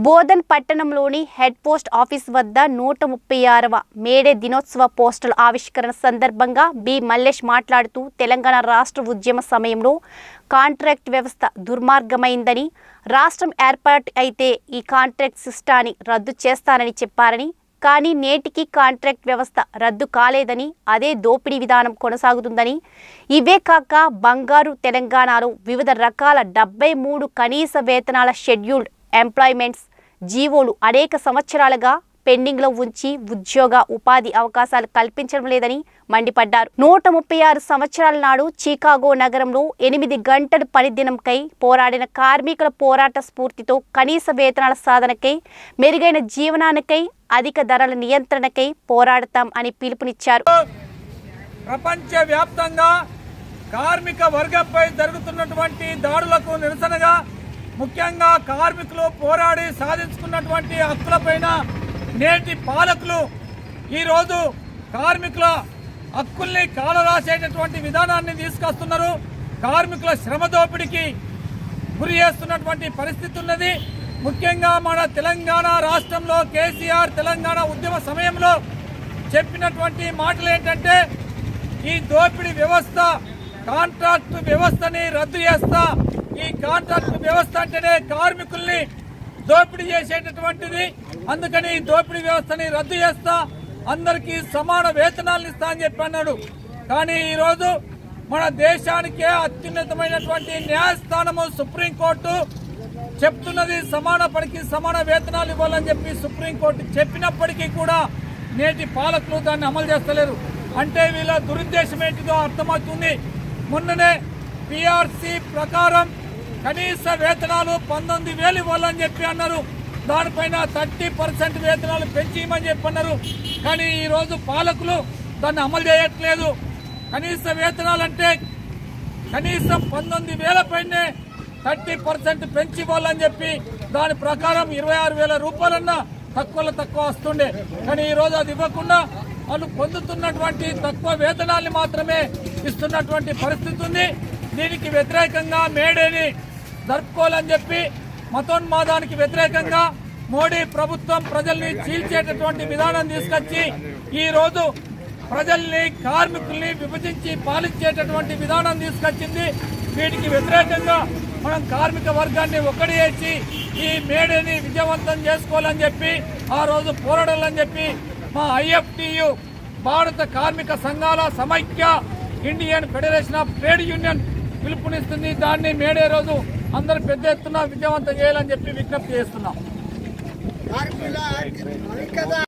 బోధన్ పట్టణంలోని head post office వద్ద నూట ముప్పై ఆరవ మేడే దినోత్సవ పోస్టల్ ఆవిష్కరణ సందర్భంగా బి మల్లేష్ మాట్లాడుతూ తెలంగాణ రాష్ట్ర ఉద్యమ సమయంలో కాంట్రాక్ట్ వ్యవస్థ దుర్మార్గమైందని రాష్ట్రం ఏర్పాటు అయితే ఈ కాంట్రాక్ట్ సిస్టాన్ని రద్దు చేస్తానని చెప్పారని కానీ నేటికి కాంట్రాక్ట్ వ్యవస్థ రద్దు కాలేదని అదే దోపిడీ విధానం కొనసాగుతుందని ఇవే కాక బంగారు తెలంగాణలో వివిధ రకాల డెబ్బై మూడు కనీస వేతనాల షెడ్యూల్డ్ ఎంప్లాయ్మెంట్స్ జీవోలు అనేక సంవత్సరాలుగా పెండింగ్లో ఉంచి ఉద్యోగ ఉపాధి అవకాశాలు కల్పించడం లేదని మండిపడ్డారు నూట ముప్పై ఆరు సంవత్సరాల నాడు చికాగో నగరంలో ఎనిమిది గంటల పనిదినంకై పోరాడిన కార్మికుల పోరాట స్ఫూర్తితో కనీస వేతనాల సాధనకై మెరుగైన జీవనానికై అధిక ధరల నియంత్రణకై పోరాడతాం అని పిలుపునిచ్చారు ప్రపంచ వ్యాప్తంగా కార్మిక వర్గంపై జరుగుతున్నటువంటి దాడులకు నిరసనగా ముఖ్యంగా కార్మికులు పోరాడి సాధించుకున్నటువంటి హక్కులపైన నేటి పాలకులు ఈరోజు కార్మికుల హక్కుల్ని కాలరాసేటటువంటి విధానాన్ని తీసుకొస్తున్నారు కార్మికుల శ్రమ దోపిడీకి గురి చేస్తున్నటువంటి పరిస్థితి ఉన్నది ముఖ్యంగా మన తెలంగాణ రాష్ట్రంలో కేసీఆర్ తెలంగాణ ఉద్యమ సమయంలో చెప్పినటువంటి మాటలు ఏంటంటే ఈ దోపిడీ వ్యవస్థ కాంట్రాక్ట్ వ్యవస్థని రద్దు చేస్తా ఈ కాంట్రాక్ట్ వ్యవస్థ అంటేనే కార్మికుల్ని దోపిడీ చేసేటటువంటిది అందుకని ఈ దోపిడీ వ్యవస్థని రద్దు చేస్తా అందరికీ సమాన వేతనాలు ఇస్తా అని చెప్పి అన్నాడు కానీ ఈ రోజు మన దేశానికే అత్యున్నతమైనటువంటి న్యాయస్థానము సుప్రీంకోర్టు చెప్తున్నది సమాన పనికి సమాన వేతనాలు ఇవ్వాలని చెప్పి సుప్రీంకోర్టు చెప్పినప్పటికీ కూడా నేటి పాలకులు దాన్ని అమలు చేస్తలేరు అంటే వీళ్ళ దురుద్దేశం ఏంటిదో అర్థమవుతుంది మొన్ననే పిఆర్సి ప్రకారం కనీస వేతనాలు పంతొమ్మిది వేలు ఇవ్వాలని చెప్పి అన్నారు దానిపైన థర్టీ పర్సెంట్ వేతనాలు పెంచేయమని చెప్పి అన్నారు కానీ ఈ రోజు పాలకులు దాన్ని అమలు చేయట్లేదు కనీస వేతనాలంటే కనీసం పంతొమ్మిది వేల పైనే థర్టీ పర్సెంట్ పెంచి ఇవ్వాలని చెప్పి దాని ప్రకారం ఇరవై ఆరు వేల రూపాయలన్నా తక్కువలో తక్కువ వస్తుండే కానీ ఈ రోజు అది ఇవ్వకుండా వాళ్ళు పొందుతున్నటువంటి తక్కువ వేతనాల్ని మాత్రమే ఇస్తున్నటువంటి పరిస్థితి ఉంది దీనికి వ్యతిరేకంగా మేడేని జరుపుకోవాలని చెప్పి మతోన్మాదానికి వ్యతిరేకంగా మోడీ ప్రభుత్వం ప్రజల్ని చీల్చేటటువంటి విధానం తీసుకొచ్చి ఈ రోజు ప్రజల్ని కార్మికుల్ని విభజించి పాలించేటటువంటి విధానం తీసుకొచ్చింది వీటికి వ్యతిరేకంగా మనం కార్మిక వర్గాన్ని ఒక్కడి చేసి ఈ మేడని విజయవంతం చేసుకోవాలని చెప్పి ఆ రోజు పోరాడాలని చెప్పి మా ఐఎఫ్టియు భారత కార్మిక సంఘాల సమైక్య Indian Federation of Trade Union పిలుపునిస్తుంది దాన్ని మేడే రోజు అందరూ పెద్ద ఎత్తున విజయవంతం చేయాలని చెప్పి విజ్ఞప్తి చేస్తున్నాం కార్మికుల ఐక్యత